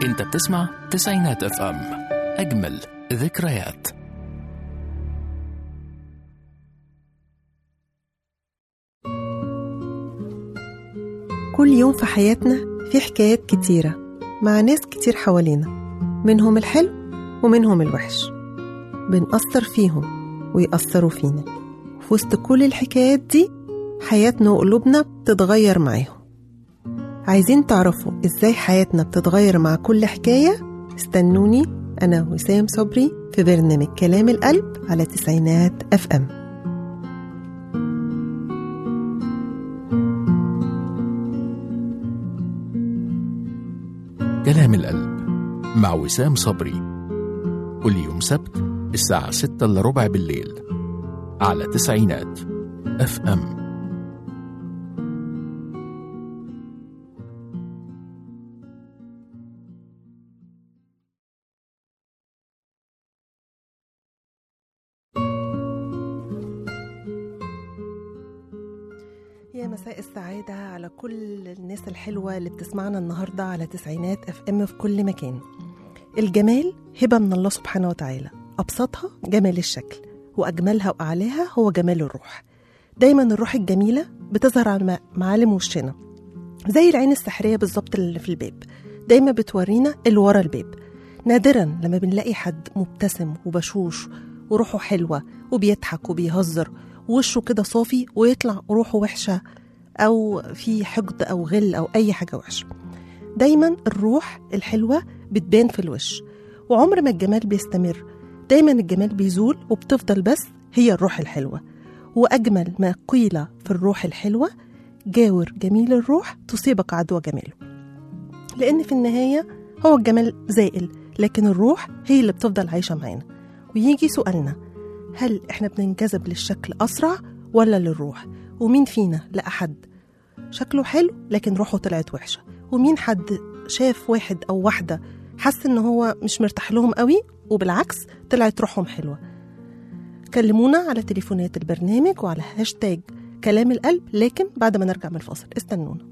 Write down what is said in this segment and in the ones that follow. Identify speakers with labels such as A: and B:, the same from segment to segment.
A: انت بتسمع تسعينات اف ام اجمل ذكريات
B: كل يوم في حياتنا في حكايات كتيرة مع ناس كتير حوالينا منهم الحلو ومنهم الوحش بنأثر فيهم ويأثروا فينا وفي وسط كل الحكايات دي حياتنا وقلوبنا بتتغير معاهم عايزين تعرفوا ازاي حياتنا بتتغير مع كل حكاية استنوني أنا وسام صبري في برنامج كلام القلب على تسعينات اف ام
A: كلام القلب مع وسام صبري كل يوم سبت الساعة ستة إلا ربع بالليل على تسعينات اف ام
B: يا مساء السعادة على كل الناس الحلوة اللي بتسمعنا النهاردة على تسعينات اف ام في كل مكان الجمال هبة من الله سبحانه وتعالى أبسطها جمال الشكل وأجملها وأعلاها هو جمال الروح دايما الروح الجميلة بتظهر على معالم وشنا زي العين السحرية بالظبط اللي في الباب دايما بتورينا اللي ورا الباب نادرا لما بنلاقي حد مبتسم وبشوش وروحه حلوة وبيضحك وبيهزر ووشه كده صافي ويطلع روحه وحشة أو في حقد أو غل أو أي حاجة وحشة دايما الروح الحلوة بتبان في الوش وعمر ما الجمال بيستمر دايما الجمال بيزول وبتفضل بس هي الروح الحلوة وأجمل ما قيل في الروح الحلوة جاور جميل الروح تصيبك عدوى جماله لأن في النهاية هو الجمال زائل لكن الروح هي اللي بتفضل عايشة معانا ويجي سؤالنا هل احنا بننجذب للشكل أسرع ولا للروح ومين فينا لقى حد شكله حلو لكن روحه طلعت وحشة ومين حد شاف واحد أو واحدة حس إن هو مش مرتاح لهم قوي وبالعكس طلعت روحهم حلوة كلمونا على تليفونات البرنامج وعلى هاشتاج كلام القلب لكن بعد ما نرجع من الفاصل استنونا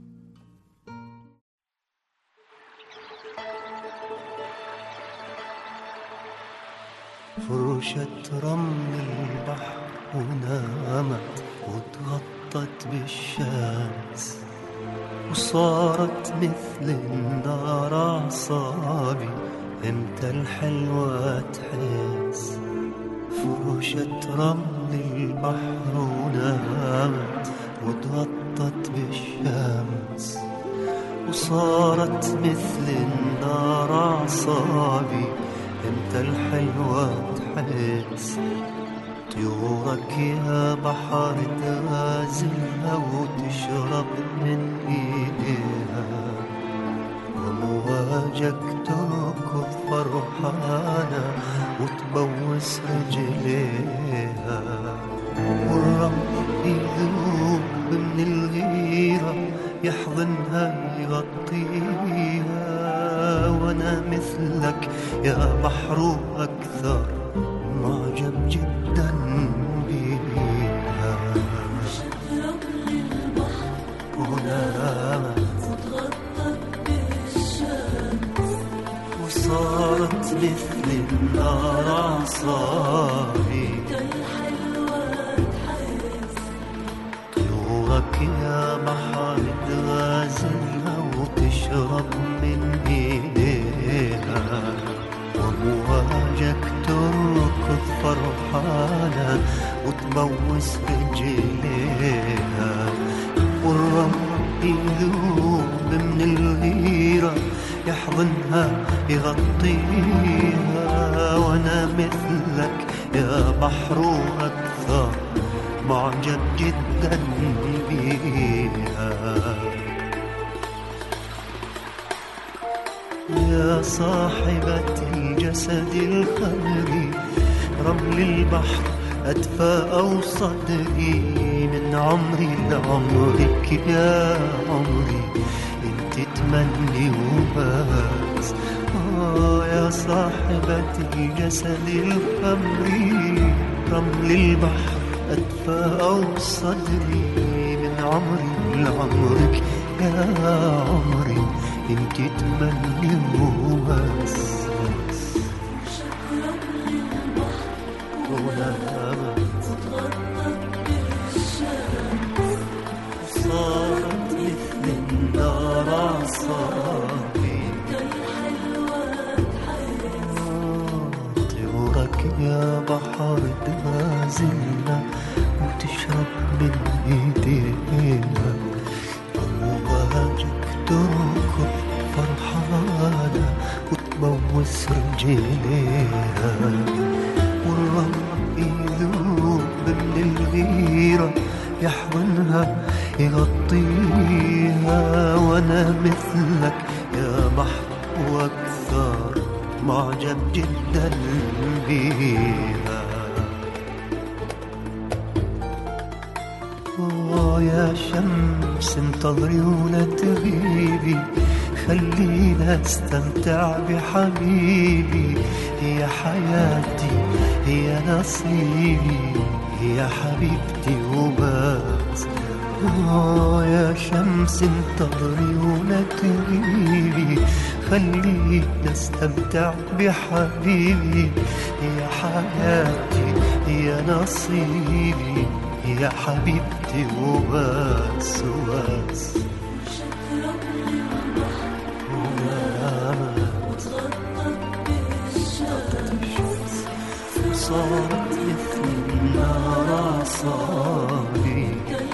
C: فرشة رمل البحر ونامت وتغطت بالشمس وصارت مثل النار أعصابي امتى الحلوة تحس فرشة رمل البحر ونامت وتغطت بالشمس وصارت مثل النار أعصابي امتى الحلوة تحس طيورك يا بحر تغازلها وتشرب من ايديها ومواجك تركض فرحانة وتبوس رجليها والرمل يذوب من الغيرة يحضنها يغطيها وانا مثلك يا بحر اكثر معجب جدا بيها ونامت وصارت مثل النار أعصابي طيورك يا بحر تغازلها وتشرب من ايديها ومواجك تركض فرحانة وتبوس رجليها والرمل يذوب من الغيرة يحضنها يغطيها وانا مثلك يا بحر اكثر معجب جدا بيها يا صاحبة الجسد الخمري رمل البحر أدفى أو صدري من عمري لعمرك يا عمري انت تمني وبس آه يا صاحبة الجسد الخمري رمل البحر أدفى أو صدري من عمري لعمرك يا عمري انت تمني وبس ونامت صارت مثل النار عصابي طيورك يا بحر تغازلنا وتشرب من ايدينا أمواجك تركض فرحانة وتبوس رجليها والرب يذوب من الغيرة يحضنها يغطيها وانا مثلك يا بحر واكثر معجب جدا بيها آه يا شمس انتظري ولا تغيبي خلينا استمتع بحبيبي هي حياتي هي نصيبي هي حبيبتي وبس آه يا شمس انتظري ولا تغيبي خلينا استمتع بحبيبي هي حياتي هي نصيبي يا حبيبتي وبس وبس ونامت صارت مثل النار صاري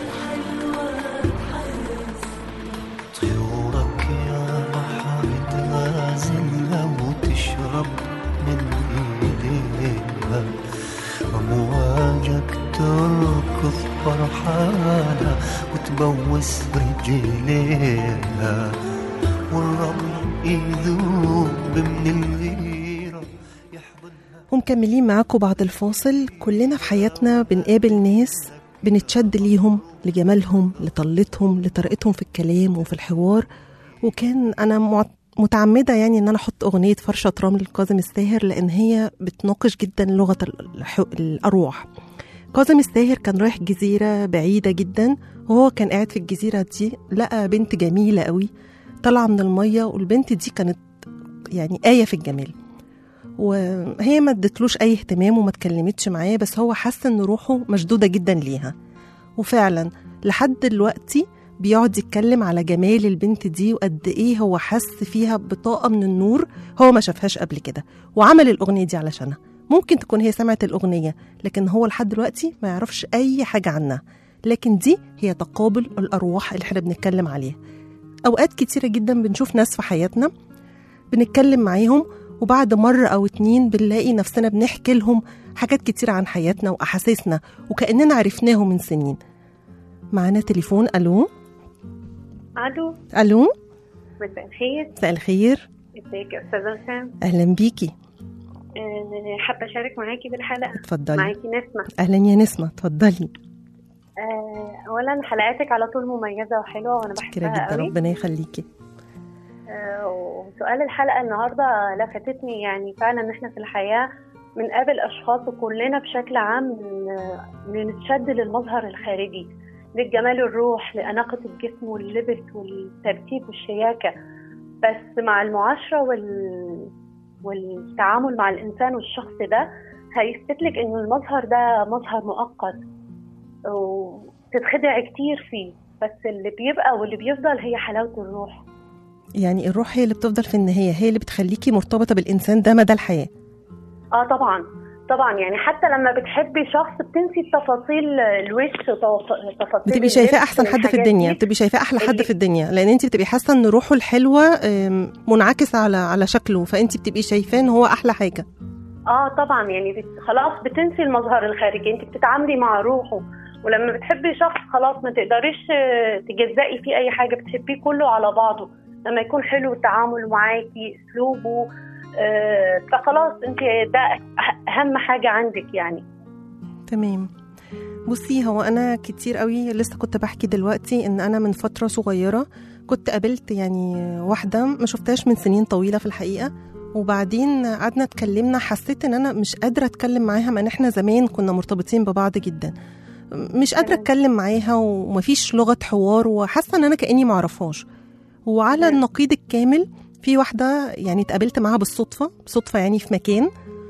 C: طيورك يا بحر تغازلها وتشرب من ايديها أمواجك تركض فرحانة وتبوس رجليها والرب يذوب من الغيرة يحضنها
B: ومكملين معاكم بعد الفاصل كلنا في حياتنا بنقابل ناس بنتشد ليهم لجمالهم لطلتهم لطريقتهم في الكلام وفي الحوار وكان انا مع- متعمده يعني ان انا احط اغنيه فرشه رمل لكاظم الساهر لان هي بتناقش جدا لغه الح- الارواح كاظم الساهر كان رايح جزيره بعيده جدا وهو كان قاعد في الجزيره دي لقى بنت جميله قوي طالعه من الميه والبنت دي كانت يعني ايه في الجمال وهي ما ادتلوش اي اهتمام وما اتكلمتش معاه بس هو حس ان روحه مشدوده جدا ليها وفعلا لحد دلوقتي بيقعد يتكلم على جمال البنت دي وقد ايه هو حس فيها بطاقه من النور هو ما شافهاش قبل كده وعمل الاغنيه دي علشانها ممكن تكون هي سمعت الاغنيه لكن هو لحد دلوقتي ما يعرفش اي حاجه عنها لكن دي هي تقابل الارواح اللي احنا بنتكلم عليها اوقات كتيره جدا بنشوف ناس في حياتنا بنتكلم معاهم وبعد مرة أو اتنين بنلاقي نفسنا بنحكي لهم حاجات كتير عن حياتنا وأحاسيسنا وكأننا عرفناهم من سنين معانا تليفون ألو
D: الو
B: ألو
D: مساء الخير
B: مساء الخير
D: ازيك يا استاذه وسام
B: أهلا بيكي
D: أه حابه اشارك معاكي بالحلقه
B: اتفضلي
D: معاكي نسمه
B: أهلا يا نسمة اتفضلي
D: أه اولا حلقاتك على طول مميزه وحلوه وانا
B: شكرا
D: بحبها
B: جدا
D: قوي
B: ربنا يخليكي
D: أه وسؤال الحلقه النهارده لفتتني يعني فعلا ان احنا في الحياه بنقابل اشخاص وكلنا بشكل عام بن- بنتشد للمظهر الخارجي للجمال الروح لأناقة الجسم واللبس والترتيب والشياكة بس مع المعاشرة وال... والتعامل مع الإنسان والشخص ده هيثبت لك إن المظهر ده مظهر مؤقت وتتخدع كتير فيه بس اللي بيبقى واللي بيفضل هي حلاوة الروح
B: يعني الروح هي اللي بتفضل في النهاية هي اللي بتخليكي مرتبطة بالإنسان ده مدى الحياة
D: اه طبعا طبعا يعني حتى لما بتحبي شخص بتنسي التفاصيل الوش وتف- تفاصيل
B: بتبقي شايفاه
D: اللبس
B: احسن حد في
D: والحاجات
B: الدنيا
D: دي.
B: بتبقي شايفاه احلى حد
D: اللي-
B: في الدنيا لان انت بتبقي حاسه ان روحه الحلوه آم، منعكس على على شكله فانت بتبقي شايفاه ان هو احلى حاجه
D: اه طبعا يعني بت... خلاص بتنسي المظهر الخارجي انت بتتعاملي مع روحه ولما بتحبي شخص خلاص ما تقدريش آه، تجزئي فيه اي حاجه بتحبيه كله على بعضه لما يكون حلو التعامل معاكي اسلوبه آه فخلاص انت ده أه- اهم حاجه عندك يعني
B: تمام بصي هو انا كتير قوي لسه كنت بحكي دلوقتي ان انا من فتره صغيره كنت قابلت يعني واحده ما شفتهاش من سنين طويله في الحقيقه وبعدين قعدنا اتكلمنا حسيت ان انا مش قادره اتكلم معاها مع ان احنا زمان كنا مرتبطين ببعض جدا مش قادره
D: تمام.
B: اتكلم معاها ومفيش لغه حوار وحاسه ان انا كاني معرفهاش وعلى
D: مم.
B: النقيض الكامل في واحده يعني اتقابلت معاها بالصدفه صدفه يعني في مكان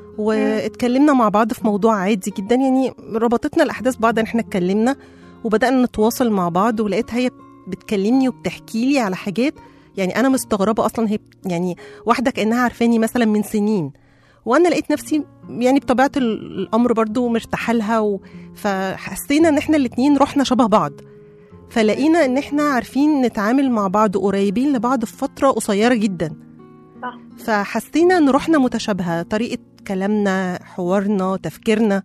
B: واتكلمنا مع بعض في موضوع عادي جدا يعني ربطتنا الاحداث بعض ان احنا اتكلمنا وبدانا نتواصل مع بعض ولقيتها هي بتكلمني وبتحكي لي على حاجات يعني انا مستغربه اصلا هي يعني واحده كانها عارفاني مثلا من سنين وانا لقيت نفسي يعني بطبيعه ال- الامر برضو مرتاحه لها و... فحسينا ان احنا الاتنين رحنا شبه بعض فلقينا ان احنا عارفين نتعامل مع بعض قريبين لبعض في فتره قصيره جدا
D: صح.
B: فحسينا ان روحنا متشابهه طريقه كلامنا حوارنا تفكيرنا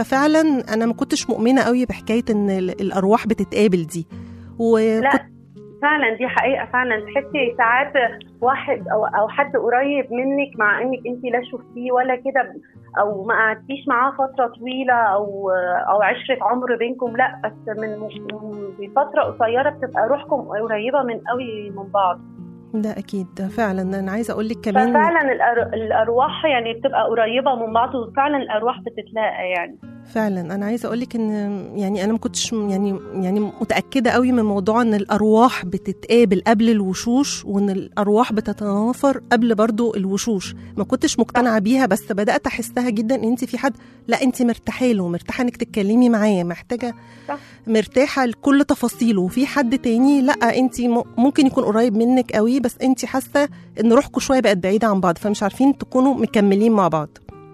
B: ففعلا انا ما كنتش مؤمنه قوي بحكايه ان ال- الارواح بتتقابل دي وكنت
D: لا فعلا دي حقيقه فعلا تحسي ساعات واحد او او حد قريب منك مع انك انت لا شفتيه ولا كده او ما قعدتيش معاه فتره طويله او او عشره عمر بينكم لا بس من من فتره قصيره بتبقى روحكم قريبه من قوي من بعض
B: ده اكيد ده فعلا انا عايزه اقول لك كمان
D: ففعلا الأر- الارواح يعني بتبقى قريبه من بعض وفعلا الارواح بتتلاقى يعني
B: فعلا انا عايزه اقول لك ان يعني انا ما كنتش يعني يعني متاكده قوي من موضوع ان الارواح بتتقابل قبل الوشوش وان الارواح بتتنافر قبل برضو الوشوش ما كنتش مقتنعه بيها بس بدات احسها جدا ان انت في حد لا انت مرتاحه له مرتاحه انك تتكلمي معاه محتاجه
D: صح.
B: مرتاحه لكل تفاصيله وفي حد تاني لا انت م- ممكن يكون قريب منك قوي بس انت حاسه ان روحكم شويه بقت بعيده عن بعض فمش عارفين تكونوا مكملين مع بعض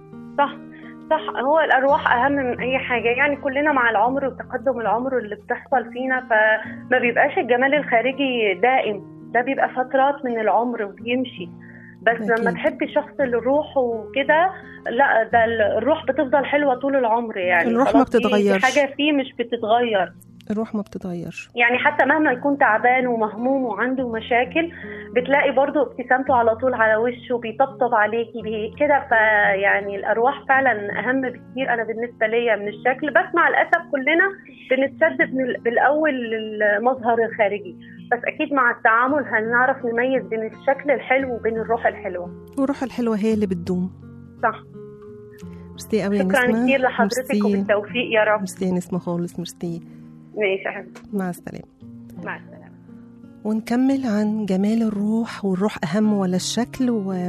D: صح صح هو الارواح اهم من اي حاجه يعني كلنا مع العمر وتقدم العمر اللي بتحصل فينا فما بيبقاش الجمال الخارجي دائم ده بيبقى فترات من العمر وبيمشي بس
B: أكيد.
D: لما تحبي شخص للروح وكده لا ده الروح بتفضل حلوه طول العمر يعني
B: الروح ما
D: خلاص دي- دي
B: بتتغيرش.
D: حاجه فيه مش بتتغير
B: الروح ما بتتغيرش
D: يعني حتى مهما يكون تعبان ومهموم وعنده مشاكل بتلاقي برضو ابتسامته على طول على وشه بيطبطب عليكي بي كده فيعني الارواح فعلا اهم بكتير انا بالنسبه ليا من الشكل بس مع الاسف كلنا بنتشدد من بالاول للمظهر الخارجي بس اكيد مع التعامل هنعرف نميز بين الشكل الحلو وبين الروح الحلوه
B: والروح الحلوه هي اللي بتدوم
D: صح
B: ميرسي قوي يا
D: شكرا
B: نسمه
D: كتير لحضرتك
B: ميرسي.
D: وبالتوفيق يا رب
B: ميرسي يا نسمه خالص ميرسي
D: ماشي يا حبيبتي
B: مع السلامه
D: مع السلامه
B: ونكمل عن جمال الروح والروح أهم ولا الشكل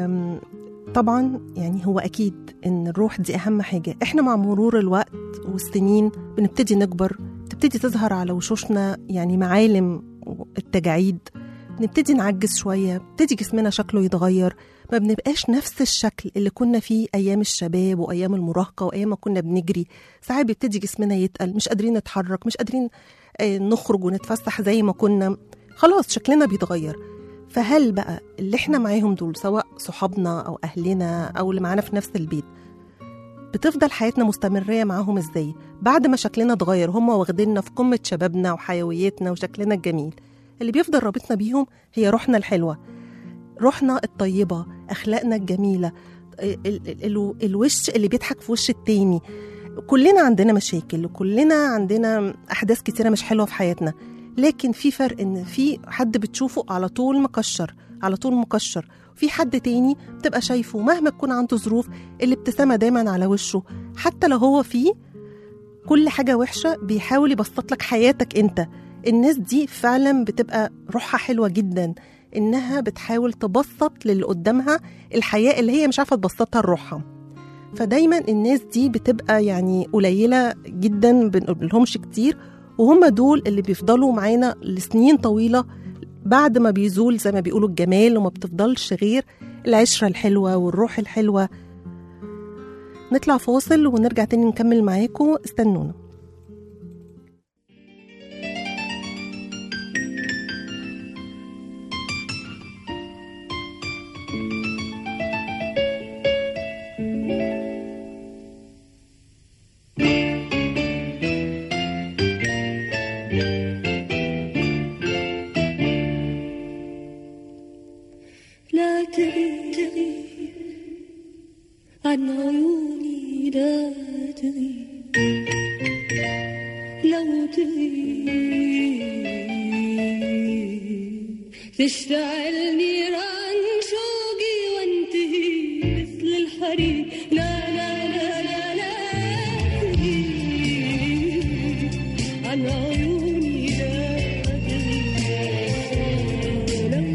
B: وطبعا يعني هو أكيد إن الروح دي أهم حاجة إحنا مع مرور الوقت والسنين بنبتدي نكبر تبتدي تظهر على وشوشنا يعني معالم التجاعيد نبتدي نعجز شوية بتدي جسمنا شكله يتغير ما بنبقاش نفس الشكل اللي كنا فيه أيام الشباب وأيام المراهقة وأيام ما كنا بنجري ساعات بيبتدي جسمنا يتقل مش قادرين نتحرك مش قادرين آه، نخرج ونتفسح زي ما كنا خلاص شكلنا بيتغير فهل بقى اللي احنا معاهم دول سواء صحابنا او اهلنا او اللي معانا في نفس البيت بتفضل حياتنا مستمرية معاهم ازاي بعد ما شكلنا اتغير هم واخديننا في قمة شبابنا وحيويتنا وشكلنا الجميل اللي بيفضل رابطنا بيهم هي روحنا الحلوة روحنا الطيبة أخلاقنا الجميلة ال- ال- ال- الوش اللي بيضحك في وش التاني كلنا عندنا مشاكل وكلنا عندنا أحداث كتيرة مش حلوة في حياتنا لكن في فرق ان في حد بتشوفه على طول مكشر على طول مكشر في حد تاني بتبقى شايفه مهما تكون عنده ظروف الابتسامة دايما على وشه حتى لو هو فيه كل حاجة وحشة بيحاول يبسط لك حياتك انت الناس دي فعلا بتبقى روحها حلوة جدا انها بتحاول تبسط للي قدامها الحياة اللي هي مش عارفة تبسطها لروحها فدايما الناس دي بتبقى يعني قليلة جدا بنقولهمش كتير وهم دول اللي بيفضلوا معانا لسنين طويلة بعد ما بيزول زي ما بيقولوا الجمال وما بتفضلش غير العشرة الحلوة والروح الحلوة نطلع فاصل ونرجع تاني نكمل معاكم استنونا
E: لا تغيب عن عيوني لا تغيب لو تغيب تشتعل نيران شوقي وانتهي مثل الحريق لا لا لا لا لا تغيب عن عيوني لا تغيب لو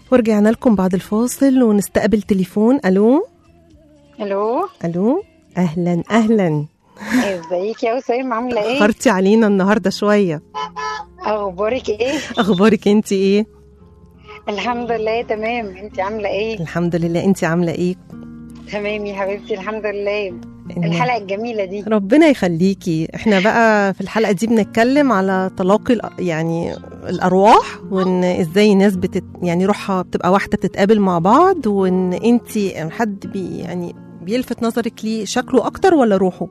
B: ورجعنا لكم بعد الفاصل ونستقبل تليفون الو
F: الو
B: الو اهلا اهلا
F: ازيك يا وسام عامله ايه
B: اخرتي علينا النهارده شويه
F: اخبارك ايه
B: اخبارك انت ايه
F: الحمد لله تمام انت عامله ايه
B: الحمد لله انت عامله ايه
F: تمام يا حبيبتي الحمد لله
B: إن-
F: الحلقه الجميله دي
B: ربنا يخليكي احنا بقى في الحلقه دي بنتكلم على تلاقي الأ- يعني الارواح وان ازاي ناس بتت يعني روحها بتبقى واحده بتتقابل مع بعض وان انت حد بي يعني بيلفت نظرك ليه شكله اكتر ولا روحه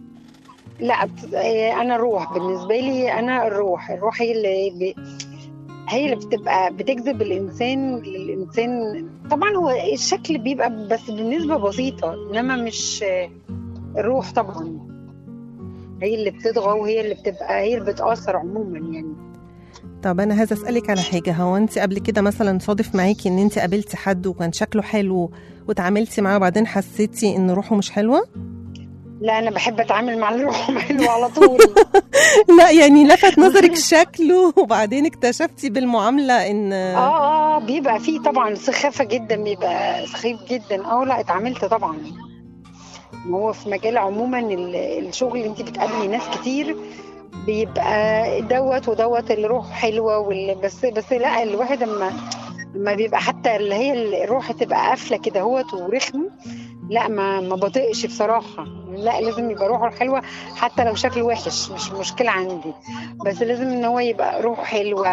F: لا بت- آه، انا الروح بالنسبه لي انا الروح الروح هي اللي ب... هي اللي بتبقى بتجذب الانسان للانسان طبعا هو الشكل بيبقى بس بنسبه بسيطه انما مش آه، الروح طبعا هي اللي بتطغى وهي اللي بتبقى هي اللي بتاثر عموما يعني
B: طب انا عايزه اسالك على حاجه هو انت قبل كده مثلا صادف معاكي ان انت قابلتي حد وكان شكله حلو وتعاملتي معاه وبعدين حسيتي ان روحه مش حلوه
F: لا انا بحب اتعامل مع الروح حلو على طول
B: لا يعني لفت نظرك شكله وبعدين اكتشفتي بالمعامله ان
F: اه اه بيبقى فيه طبعا سخافه جدا بيبقى سخيف جدا اه لا اتعاملت طبعا هو في مجال عموما ال- الشغل اللي انت بتقابلي ناس كتير بيبقى دوت ودوت الروح حلوه وال... بس بس لا الواحد اما لما بيبقى حتى اللي هي الروح تبقى قافله كده هوت ورخم لا ما ما بطيقش بصراحه لا لازم يبقى روحه حلوه حتى لو شكله وحش مش مشكله عندي بس لازم ان هو يبقى روح حلوه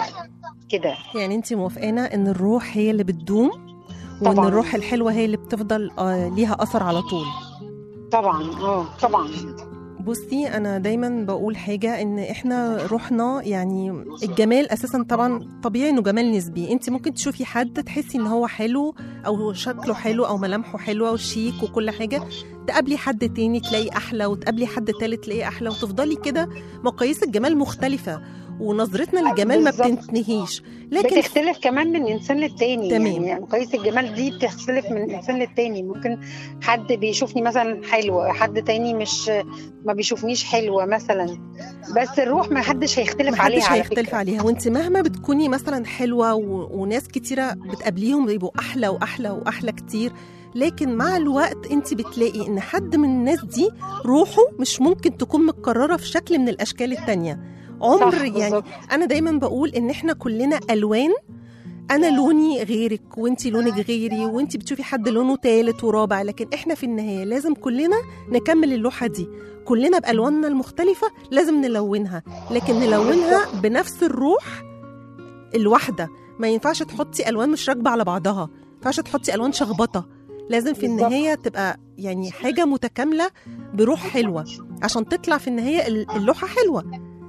F: كده
B: يعني انت موافقانه ان الروح هي اللي بتدوم وان
F: طبعاً.
B: الروح الحلوه هي اللي بتفضل آه ليها اثر على طول
F: طبعا اه طبعا
B: بصي انا دايما بقول حاجه ان احنا روحنا يعني الجمال اساسا طبعا طبيعي انه جمال نسبي انت ممكن تشوفي حد تحسي ان هو حلو او شكله حلو او ملامحه حلوه وشيك وكل حاجه تقابلي حد تاني تلاقي احلى وتقابلي حد تالت تلاقيه احلى وتفضلي كده مقاييس الجمال مختلفه ونظرتنا للجمال ما
F: بالظبط.
B: بتنتهيش لكن
F: بتختلف كمان من انسان للتاني
B: تمام.
F: يعني مقاييس الجمال دي بتختلف من انسان للتاني ممكن حد بيشوفني مثلا حلوه حد تاني مش ما بيشوفنيش حلوه مثلا بس الروح ما حدش هيختلف عليها
B: محدش
F: على
B: هيختلف
F: فكرة.
B: عليها وانت مهما بتكوني مثلا حلوه و... وناس كتيره بتقابليهم بيبقوا احلى واحلى واحلى كتير لكن مع الوقت انت بتلاقي ان حد من الناس دي روحه مش ممكن تكون متكرره في شكل من الاشكال التانية عمر
F: صح
B: يعني
F: بالظبط.
B: انا دايما بقول ان احنا كلنا الوان انا لوني غيرك وانتي لونك غيري وانتي بتشوفي حد لونه تالت ورابع لكن احنا في النهايه لازم كلنا نكمل اللوحه دي كلنا بالواننا المختلفه لازم نلونها لكن نلونها بنفس الروح الواحده ما ينفعش تحطي الوان مش راكبه على بعضها ما ينفعش تحطي الوان شخبطه لازم في
F: بالظبط.
B: النهايه تبقى يعني حاجه متكامله بروح حلوه عشان تطلع في النهايه اللوحه حلوه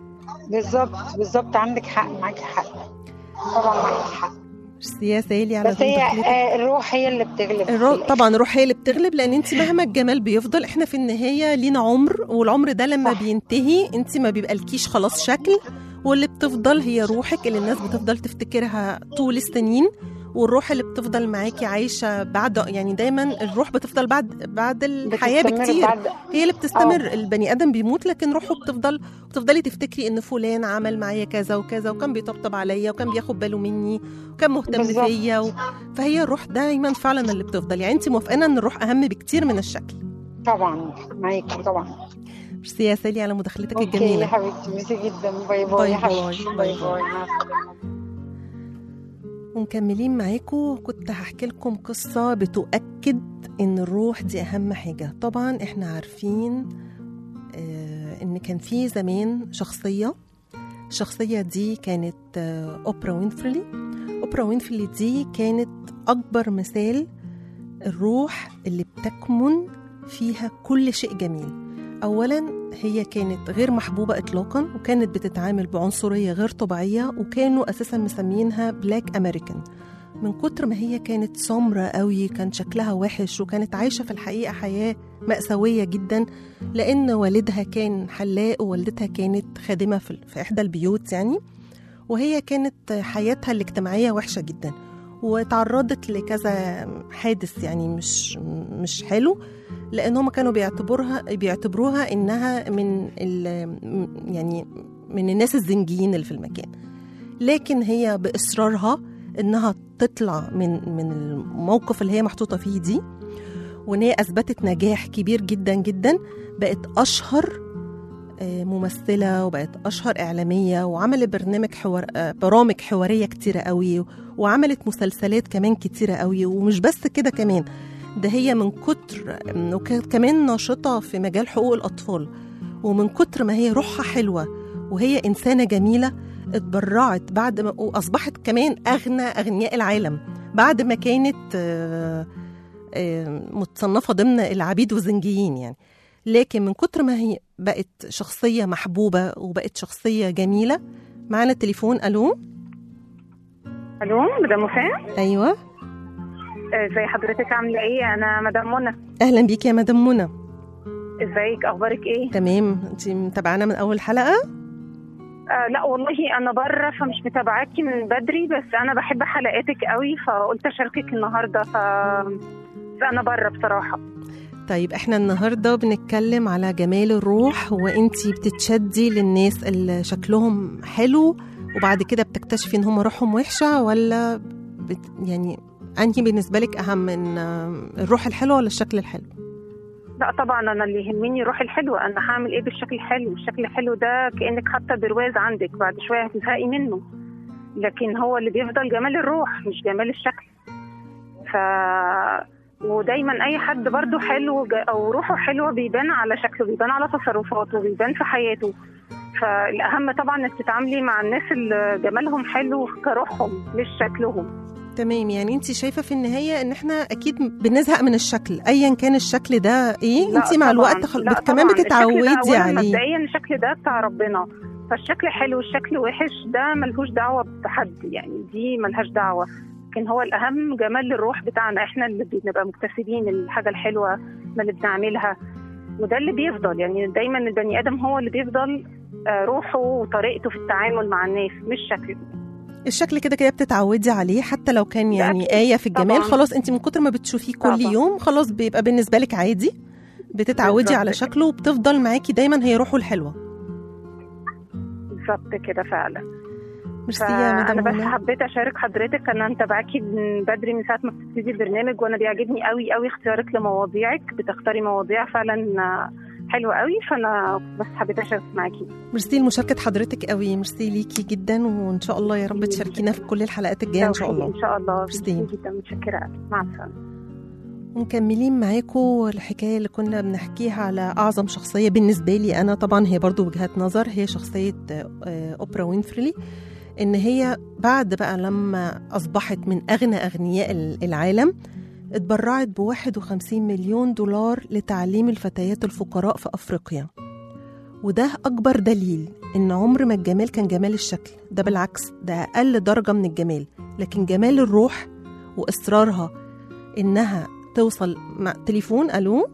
F: بالظبط بالظبط عندك حق معاكي حق طبعا معاكي حق
B: ميرسي يا سالي على
F: بس هي
B: مداخلتك.
F: آه، الروح هي اللي بتغلب في
B: الرو...
F: الآخر.
B: طبعا الروح هي اللي بتغلب لان انت مهما الجمال بيفضل احنا في النهايه لينا عمر والعمر ده لما
F: صح.
B: بينتهي انت ما بيبقالكيش خلاص شكل واللي بتفضل هي روحك اللي الناس بتفضل تفتكرها طول السنين والروح اللي بتفضل معاكي عايشه بعد يعني دايما الروح بتفضل بعد بعد الحياه
F: بتستمر
B: بكتير
F: بعد
B: هي اللي بتستمر البني ادم بيموت لكن روحه بتفضل بتفضلي تفتكري ان فلان عمل معايا كذا وكذا وكان بيطبطب عليا وكان بياخد باله مني وكان مهتم
F: بالظبط.
B: فيا و... فهي الروح دايما فعلا اللي بتفضل يعني انت موافقانه ان الروح اهم بكتير من الشكل
F: طبعا معاكي طبعا
B: ميرسي يا سالي على مداخلتك
F: اوكي يا
B: الجميله
F: حبيبتي ميرسي جدا باي
B: باي
F: باي يا
B: باي.
F: حبيبتي
B: باي
F: باي
B: باي.
F: باي مع السلامه
B: ومكملين معاكم كنت هحكي لكم قصه بتؤكد ان الروح دي اهم حاجه طبعا احنا عارفين آه ان كان في زمان شخصيه الشخصيه دي كانت آه اوبرا وينفرلي اوبرا وينفرلي دي كانت اكبر مثال الروح اللي بتكمن فيها كل شيء جميل اولا هي كانت غير محبوبه اطلاقا وكانت بتتعامل بعنصريه غير طبيعيه وكانوا اساسا مسمينها بلاك امريكان من كتر ما هي كانت سمرة قوي كان شكلها وحش وكانت عايشة في الحقيقة حياة مأساوية جدا لأن والدها كان حلاق ووالدتها كانت خادمة في في إحدى البيوت يعني وهي كانت حياتها الاجتماعية وحشة جدا وتعرضت لكذا حادث يعني مش مش حلو لان هم كانوا بيعتبروها بيعتبروها انها من ال- يعني من الناس الزنجيين اللي في المكان لكن هي باصرارها انها تطلع من من الموقف اللي هي محطوطه فيه دي وان هي اثبتت نجاح كبير جدا جدا بقت اشهر آه، ممثله وبقت اشهر اعلاميه وعملت برنامج حوار آه، برامج حواريه كتيره قوي وعملت مسلسلات كمان كتيره قوي ومش بس كده كمان ده هي من كتر إنه ك- كمان ناشطه في مجال حقوق الاطفال ومن كتر ما هي روحها حلوه وهي انسانه جميله اتبرعت بعد ما واصبحت كمان اغنى اغنياء العالم بعد ما كانت آه، آه، متصنفه ضمن العبيد والزنجيين يعني لكن من كتر ما هي بقت شخصيه محبوبه وبقت شخصيه جميله معانا التليفون الو
G: الو مدام وفاء
B: ايوه
G: آه، ازي حضرتك عامله ايه انا مدام منى
B: اهلا بيك يا مدام منى
G: ازيك اخبارك ايه
B: تمام انت متابعانا من اول حلقه
G: آه لا والله انا بره فمش متابعاكي من بدري بس انا بحب حلقاتك قوي فقلت اشاركك النهارده ف فانا بره بصراحه
B: طيب احنا النهارده بنتكلم على جمال الروح وانتي بتتشدي للناس اللي شكلهم حلو وبعد كده بتكتشفي ان هم روحهم وحشه ولا بت يعني انهي بالنسبه لك اهم من آه، الروح الحلوه ولا الشكل الحلو
G: لا طبعا انا اللي يهمني الروح الحلوه انا هعمل ايه بالشكل الحلو الشكل الحلو ده كانك حاطه برواز عندك بعد شويه هتزهقي منه لكن هو اللي بيفضل جمال الروح مش جمال الشكل ف ودايما اي حد برضو حلو ج- او روحه حلوه بيبان على شكله بيبان على تصرفاته بيبان في حياته فالاهم طبعا انك تتعاملي مع الناس اللي جمالهم حلو كروحهم مش شكلهم
B: تمام يعني انت شايفه في النهايه ان احنا اكيد بنزهق من الشكل ايا كان الشكل ده ايه
G: لا
B: انت مع
G: طبعاً.
B: الوقت خل...
G: لا
B: بت- كمان
G: طبعاً. الشكل ده
B: بتتعودي
G: أولاً
B: عليه
G: مبدئيا الشكل ده بتاع ربنا فالشكل حلو والشكل وحش ده ملهوش دعوه بحد يعني دي ملهاش دعوه لكن هو الاهم جمال الروح بتاعنا احنا اللي بنبقى مكتسبين الحاجه الحلوه ما اللي بنعملها وده اللي بيفضل يعني دايما البني ادم هو اللي بيفضل آه، روحه وطريقته في التعامل مع الناس مش شكله
B: الشكل كده كده بتتعودي عليه حتى لو كان
G: ده
B: يعني
G: أكيد.
B: آية في الجمال
G: طبعاً.
B: خلاص انت من كتر ما بتشوفيه كل
G: طبعاً.
B: يوم خلاص بيبقى بالنسبة لك عادي بتتعودي
G: بالظبط
B: على
G: كده.
B: شكله وبتفضل معاكي دايما هي روحه الحلوة
G: بالظبط كده فعلا
B: ميرسي يا
G: فانا
B: مدام
G: بس
B: منى
G: حبيت اشارك حضرتك انا متابعاكي من بدري من ساعه ما بتبتدي البرنامج وانا بيعجبني قوي قوي اختيارك لمواضيعك بتختاري مواضيع فعلا حلوه قوي فانا بس حبيت اشارك معاكي
B: ميرسي لمشاركة حضرتك قوي ميرسي ليكي جدا وان شاء الله يا رب
G: ميرسي.
B: تشاركينا في كل الحلقات الجاية ان شاء
G: توفيق
B: الله
G: ان شاء الله
B: ميرسي.
G: ميرسي جدا متشكره قوي. مع السلامه
B: ومكملين معاكم الحكاية اللي كنا بنحكيها على أعظم شخصية بالنسبة لي أنا طبعا هي برضو وجهات نظر هي شخصية آه، أوبرا وينفرلي إن هي بعد بقى لما أصبحت من أغنى أغنياء العالم اتبرعت ب 51 مليون دولار لتعليم الفتيات الفقراء في أفريقيا وده أكبر دليل إن عمر ما الجمال كان جمال الشكل ده بالعكس ده أقل درجة من الجمال لكن جمال الروح وإصرارها إنها توصل مع تليفون الو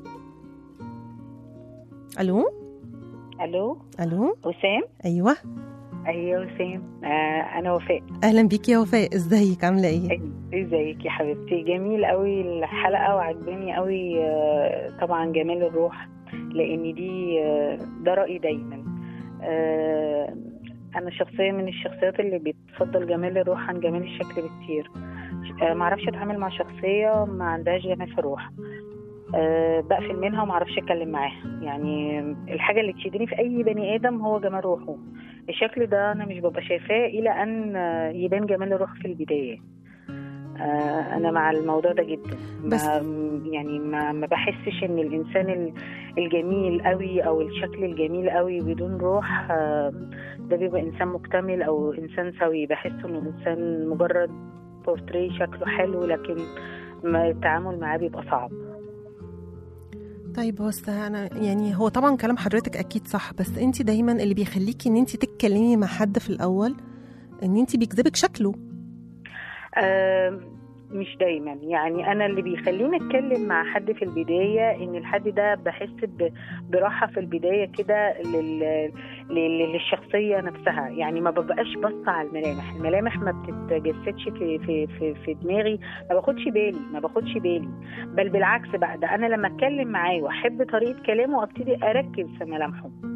B: الو
H: الو
B: الو
H: وسام
B: ايوه
H: ايوه وسام آه انا وفاء
B: اهلا بيكي يا وفاء ازيك عامله ايه
H: أي- ازيك يا حبيبتي جميل قوي الحلقه وعجباني قوي آه، طبعا جمال الروح لان دي آه، ده رايي دايما آه، انا شخصيه من الشخصيات اللي بتفضل جمال الروح عن جمال الشكل بكتير آه، معرفش اتعامل مع شخصيه ما عندهاش جمال في الروح أه بقفل منها وما اعرفش اتكلم معاها يعني الحاجه اللي تشدني في اي بني ادم هو جمال روحه الشكل ده انا مش ببقى شايفاه الى ان آه، يبان جمال الروح في البدايه آه، انا مع الموضوع ده جدا
B: بس-
H: ما يعني ما, ما بحسش ان الانسان ال- الجميل قوي او الشكل الجميل قوي بدون روح آه، ده بيبقى انسان مكتمل او انسان سوي بحس انه انسان مجرد بورتريه شكله حلو لكن ما التعامل معاه بيبقى صعب
B: طيب بص انا يعني هو طبعا كلام حضرتك اكيد صح بس انت دايما اللي بيخليكي ان انت تتكلمي مع حد في الاول ان انت بيجذبك شكله
H: آم، مش دايما يعني انا اللي بيخليني اتكلم مع حد في البدايه ان الحد ده بحس ب- براحه في البدايه كده لل- لل- للشخصيه نفسها يعني ما ببقاش باصه على الملامح الملامح ما بتتجسدش في في في, في دماغي ما باخدش بالي ما باخدش بالي بل بالعكس بقى ده انا لما اتكلم معاه واحب طريقه كلامه ابتدي اركز في ملامحه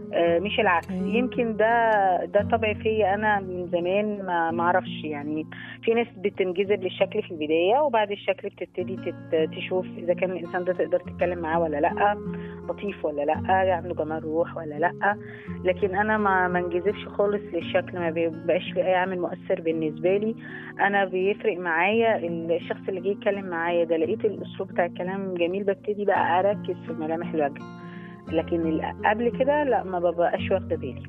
H: آه، مش العكس
B: أوكي.
H: يمكن ده ده طبع فيا انا من زمان ما ما اعرفش يعني في ناس بتنجذب للشكل في البدايه وبعد الشكل بتبتدي تت- تشوف اذا كان الانسان ده تقدر تتكلم معاه ولا لا لطيف ولا لا عنده جمال روح ولا لا لكن انا ما ما انجذبش خالص للشكل ما بيبقاش في اي عامل مؤثر بالنسبه لي انا بيفرق معايا الشخص اللي جه يتكلم معايا ده لقيت الاسلوب بتاع الكلام جميل ببتدي بقى اركز في ملامح الوجه لكن ال- قبل كده لا ما ببقاش واخده بالي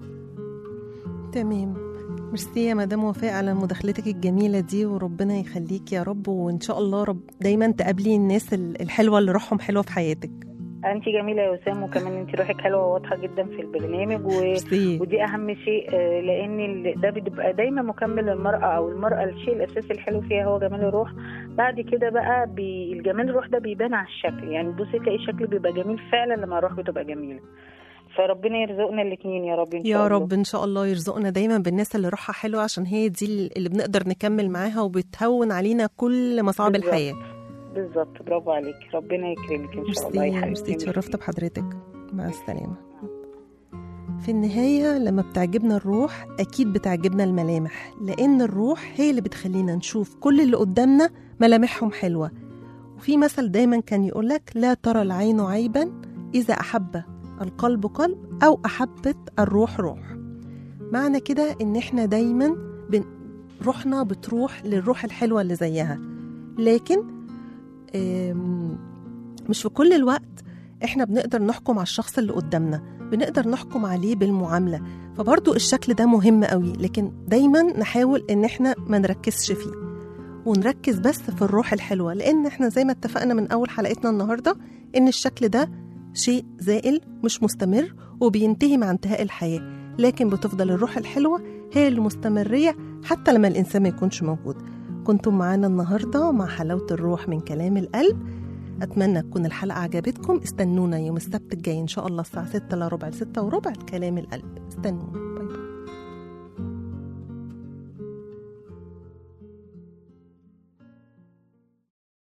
B: تمام ميرسي يا مدام وفاء على مداخلتك الجميلة دي وربنا يخليك يا رب وإن شاء الله رب دايما تقابلي الناس ال- الحلوة اللي روحهم حلوة في حياتك
H: انت جميله يا وسام وكمان انت روحك حلوه وواضحه جدا في البرنامج و...
B: ميرسي
H: ودي اهم شيء آه، لان ال- ده بيبقى دايما مكمل للمراه او المراه الشيء الاساسي الحلو فيها هو جمال الروح بعد كده بقى بي... الجمال الروح ده بيبان على الشكل يعني بصي تلاقي الشكل بيبقى جميل فعلا لما الروح بتبقى جميله فربنا يرزقنا الاثنين يا رب ان شاء
B: يا
H: الله
B: رب إن شاء الله يرزقنا دايما بالناس اللي روحها حلوة عشان هي دي اللي بنقدر نكمل معاها وبتهون علينا كل مصاعب
H: بالظبط.
B: الحياة
H: بالظبط برافو عليك ربنا يكرمك ان شاء الله
B: ميرسي
H: يا
B: ميرسي
H: حبيبتي
B: اتشرفت بحضرتك مع السلامة في النهاية لما بتعجبنا الروح أكيد بتعجبنا الملامح لأن الروح هي اللي بتخلينا نشوف كل اللي قدامنا ملامحهم حلوة وفي مثل دايما كان يقولك لا ترى العين عيبا إذا أحب القلب قلب أو أحبت الروح روح معنى كده إن إحنا دايما بن... روحنا بتروح للروح الحلوة اللي زيها لكن آم، مش في كل الوقت احنا بنقدر نحكم على الشخص اللي قدامنا بنقدر نحكم عليه بالمعاملة فبرضو الشكل ده مهم قوي لكن دايما نحاول ان احنا ما نركزش فيه ونركز بس في الروح الحلوة لان احنا زي ما اتفقنا من اول حلقتنا النهاردة ان الشكل ده شيء زائل مش مستمر وبينتهي مع انتهاء الحياة لكن بتفضل الروح الحلوة هي اللي مستمرية حتى لما الإنسان ما يكونش موجود كنتم معانا النهاردة مع حلاوة الروح من كلام القلب أتمنى تكون الحلقة عجبتكم استنونا يوم السبت الجاي إن شاء الله الساعة 6 إلا ربع ل 6 وربع كلام القلب استنونا باي باي